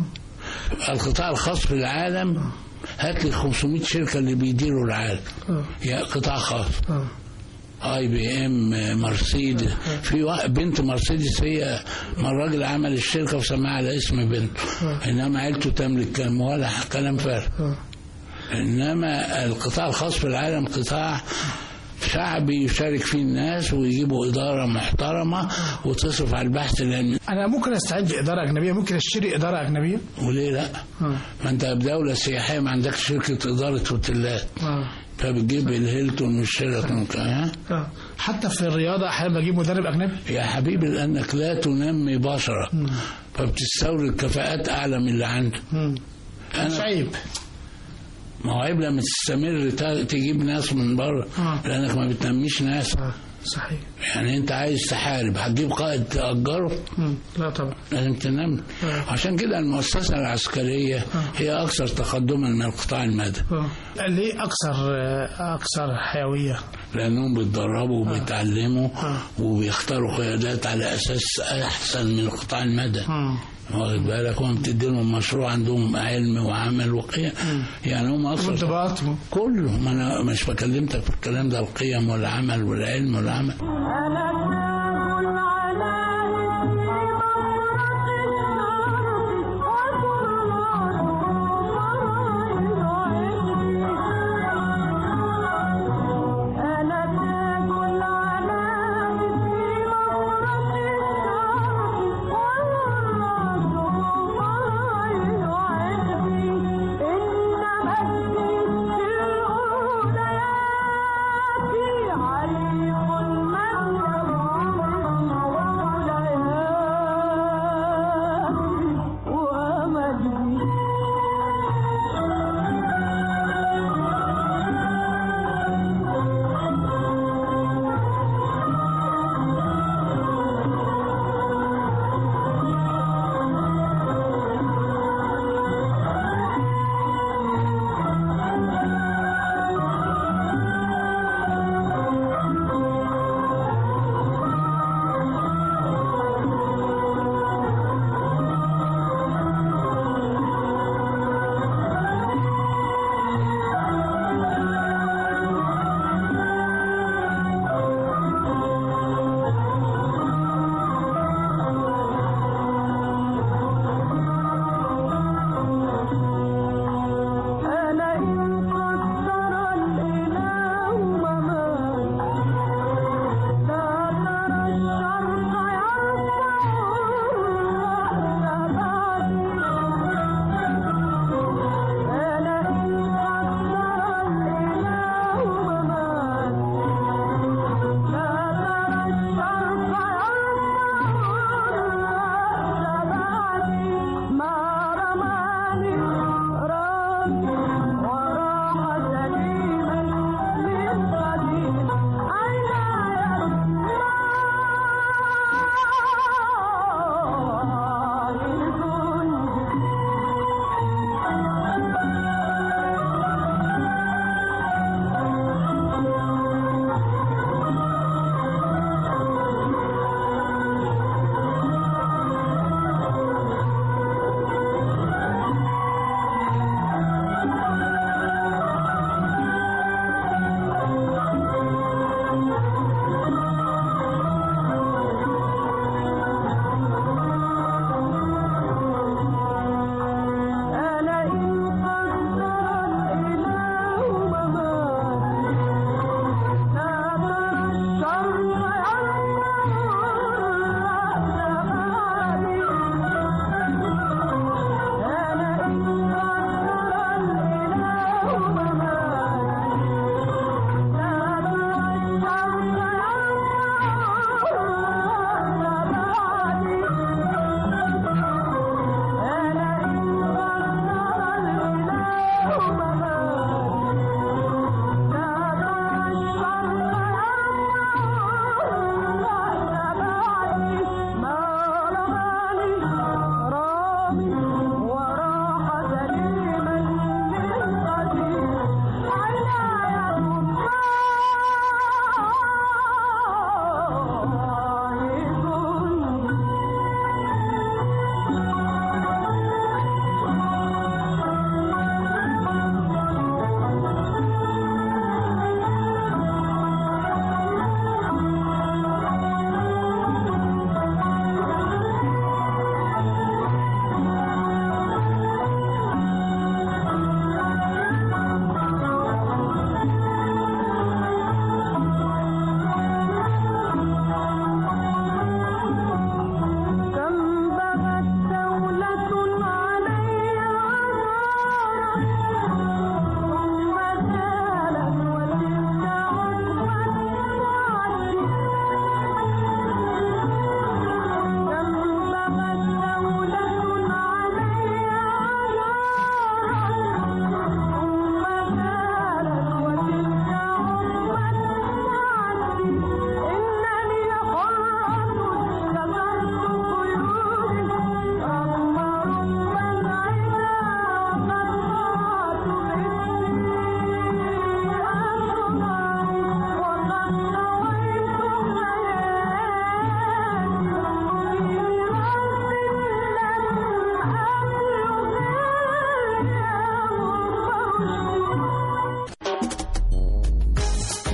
Speaker 3: القطاع الخاص في العالم هات لي 500 شركه اللي بيديروا العالم يا قطاع خاص
Speaker 2: آه.
Speaker 3: اي بي ام مرسيدس في واحد بنت مرسيدس هي ما الراجل عمل الشركه وسماها على اسم بنته انما عيلته تملك كام ولا كلام فارغ
Speaker 2: آه.
Speaker 3: انما القطاع الخاص في العالم قطاع شعبي يشارك فيه الناس ويجيبوا إدارة محترمة وتصرف على البحث العلمي
Speaker 2: انا ممكن استعد اداره اجنبيه ممكن اشتري اداره اجنبيه
Speaker 3: وليه لا؟ ما انت بدولة سياحية ما عندكش شركة إدارة أوتيلات
Speaker 2: اه
Speaker 3: فبتجيب الهيلتون والشيراتون ها؟
Speaker 2: اه حتى في الرياضه احيانا بجيب مدرب اجنبي
Speaker 3: يا حبيبي لأنك لا تنمي بشرة فبتستورد كفاءات أعلى من اللي عندك
Speaker 2: مش
Speaker 3: أنا
Speaker 2: عيب
Speaker 3: ما هو عيب لما تستمر تا- تجيب ناس من بره
Speaker 2: آه.
Speaker 3: لأنك ما بتنميش ناس
Speaker 2: اه صحيح
Speaker 3: يعني أنت عايز تحارب هتجيب قائد تأجره
Speaker 2: مم. لا طبعا
Speaker 3: لازم تنمي
Speaker 2: آه.
Speaker 3: عشان كده المؤسسة العسكرية هي أكثر تقدما من القطاع المدني
Speaker 2: اه ليه اكثر آه، اكثر حيويه
Speaker 3: لأنهم بيتدربوا وبيتعلموا
Speaker 2: آه.
Speaker 3: وبيختاروا قيادات على أساس أحسن من القطاع المدني
Speaker 2: مم.
Speaker 3: واخد بالك هم بتدي لهم مشروع عندهم علم وعمل وقيم يعني هم أكثر
Speaker 2: وانضباط
Speaker 3: كله ما أنا مش بكلمتك في الكلام ده القيم والعمل والعلم والعمل
Speaker 4: عليم من يرى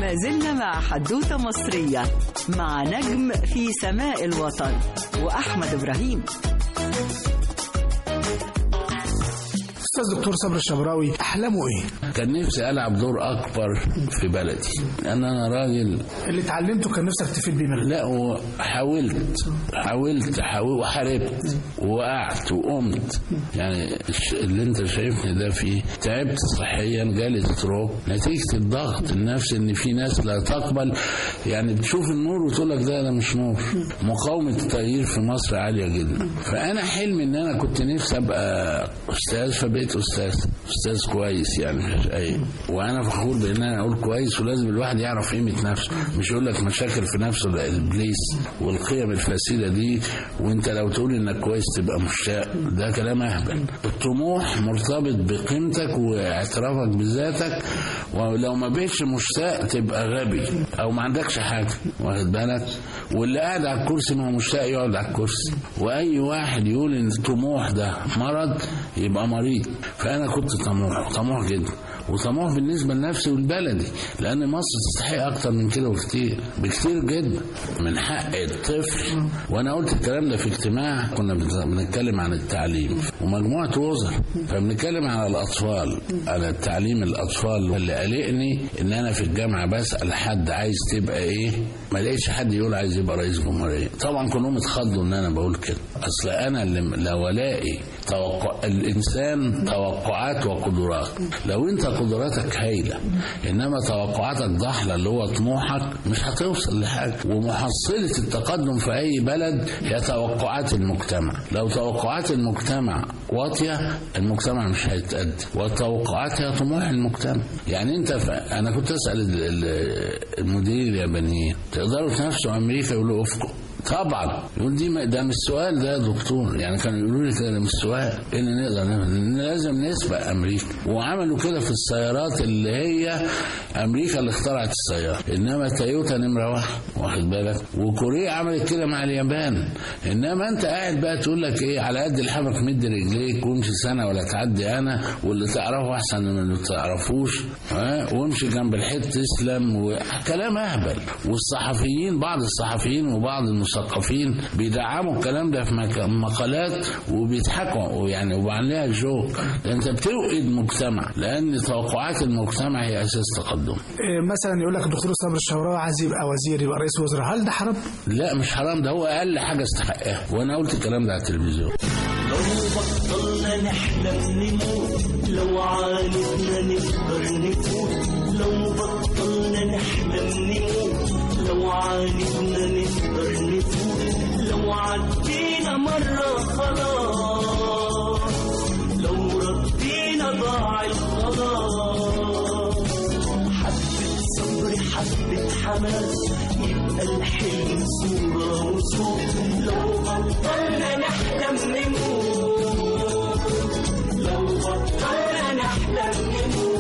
Speaker 1: ما زلنا مع حدوتة مصرية مع نجم في سماء الوطن وأحمد إبراهيم
Speaker 2: استاذ دكتور صبري الشبراوي احلامه ايه؟
Speaker 3: كان نفسي العب دور اكبر في بلدي لان انا راجل
Speaker 2: اللي اتعلمته كان نفسك تفيد بيه بلدك
Speaker 3: لا وحاولت حاولت حاول وحاربت ووقعت وقمت يعني الش- اللي انت شايفني ده فيه تعبت صحيا جالي ستروك نتيجه الضغط النفسي ان في ناس لا تقبل يعني بتشوف النور وتقول لك ده ده مش نور مقاومه التغيير في مصر عاليه جدا فانا حلمي ان انا كنت نفسي ابقى استاذ فبقيت استاذ استاذ كويس يعني مش اي وانا فخور بان انا اقول كويس ولازم الواحد يعرف قيمه نفسه مش يقول لك مشاكل في نفسه ده ابليس والقيم الفاسده دي وانت لو تقول انك كويس تبقى مشتاق ده كلام اهبل الطموح مرتبط بقيمتك واعترافك بذاتك ولو ما بقتش مشتاق تبقى غبي او ما عندكش حاجه واخد بالك واللي قاعد على الكرسي ما هو مشتاق يقعد على الكرسي واي واحد يقول ان الطموح ده مرض يبقى مريض فانا كنت طموح طموح جدا وطموح بالنسبه لنفسي ولبلدي لان مصر تستحق اكتر من كده بكتير بكتير جدا من حق الطفل وانا قلت الكلام ده في اجتماع كنا بنت- بنتكلم عن التعليم ومجموعه وزراء فبنتكلم على الاطفال على التعليم الاطفال اللي قلقني ان انا في الجامعه بسال حد عايز تبقى ايه ما لقيتش حد يقول عايز يبقى رئيس جمهوريه طبعا كلهم اتخضوا ان انا بقول كده اصل انا اللي لو الاقي توقع الانسان توقعات وقدرات لو انت قدراتك هايله انما توقعاتك ضحله اللي هو طموحك مش هتوصل لحاجه ومحصله التقدم في اي بلد هي توقعات المجتمع لو توقعات المجتمع واطيه المجتمع مش هيتقدم والتوقعات هي طموح المجتمع يعني انت ف... انا كنت اسال ال- ال- المدير اليابانيين تقدروا تنافسوا امريكا يقولوا افقوا طبعا يقول دي ما- ده مش سؤال ده يا دكتور يعني كانوا يقولوا لي كده ده مش سؤال ان نقدر نعمل إن لازم نسبق امريكا وعملوا كده في السيارات اللي هي امريكا اللي اخترعت السياره انما تويوتا نمره واحد واخد بالك وكوريا عملت كده مع اليابان انما انت قاعد بقى تقول لك ايه على قد لحافك مد رجليك وامشي سنه ولا تعدي انا واللي تعرفه احسن من اللي ما تعرفوش ها وامشي جنب الحيط تسلم وكلام اهبل والصحفيين بعض الصحفيين وبعض المثقفين بيدعموا الكلام ده في مك- مقالات وبيضحكوا يعني وعليها جوك ده انت بتوقد مجتمع لان توقعات المجتمع هي اساس تقدم
Speaker 2: إيه مثلا يقول لك الدكتور صبري الشبراوي عايز يبقى وزير يبقى رئيس وزراء هل ده حرام؟
Speaker 3: لا مش حرام ده هو اقل حاجه استحقها وانا قلت الكلام ده على التلفزيون
Speaker 5: لو بطلنا نحلم نموت لو عاندنا نقدر نفوت لو بطلنا نحلم نموت لو عاندنا نقدر نفوت لو عدينا مرة خلاص لو ردينا ضاع الخلاص حبة صبر حبة حماس يبقى الحلم صورة وصوت لو بطلنا نحلم نموت لو بطلنا نحلم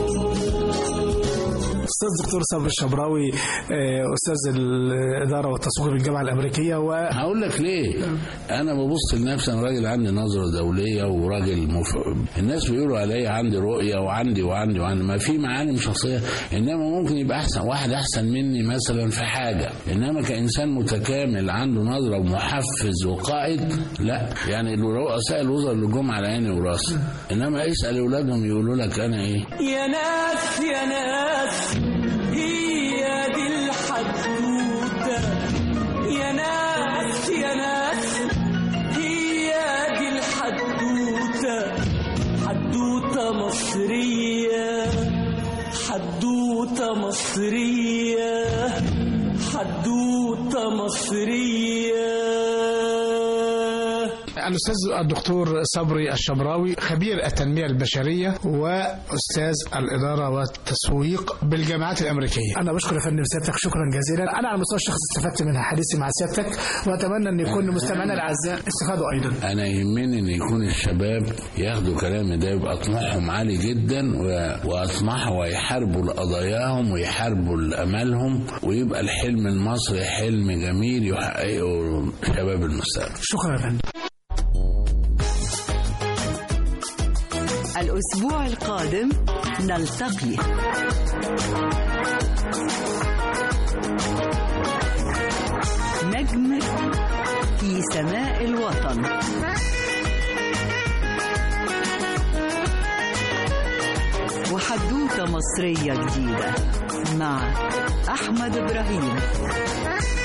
Speaker 2: استاذ دكتور صبري الشبراوي آه، استاذ الاداره والتسويق بالجامعه الامريكيه و
Speaker 3: هقول لك ليه انا ببص لنفسي انا راجل عندي نظره دوليه وراجل مف... الناس بيقولوا عليا عندي رؤيه وعندي وعندي وعندي ما في معالم شخصيه انما ممكن يبقى احسن واحد احسن مني مثلا في حاجه انما كانسان متكامل عنده نظره ومحفز وقائد لا يعني رؤساء الوزراء اللي جم على عيني وراسي انما اسال اولادهم يقولوا لك انا ايه
Speaker 5: يا ناس يا ناس هي دي الحدوتة يا ناس يا ناس هي دي الحدوتة حدوتة مصرية حدوتة مصرية حدوتة مصرية
Speaker 2: الاستاذ الدكتور صبري الشبراوي خبير التنميه البشريه واستاذ الاداره والتسويق بالجامعات الامريكيه انا بشكر يا فندم سيادتك شكرا جزيلا انا على المستوى الشخصي استفدت من حديثي مع سيادتك واتمنى ان يكون مستمعينا الاعزاء استفادوا ايضا
Speaker 3: انا يهمني ان يكون الشباب ياخدوا كلامي ده يبقى طموحهم عالي جدا و- واطمحوا ويحاربوا لقضاياهم ويحاربوا لامالهم ويبقى الحلم المصري حلم جميل يحققه شباب المستقبل
Speaker 2: شكرا يا فندم
Speaker 1: الأسبوع القادم نلتقي نجم في سماء الوطن وحدوتة مصرية جديدة مع أحمد إبراهيم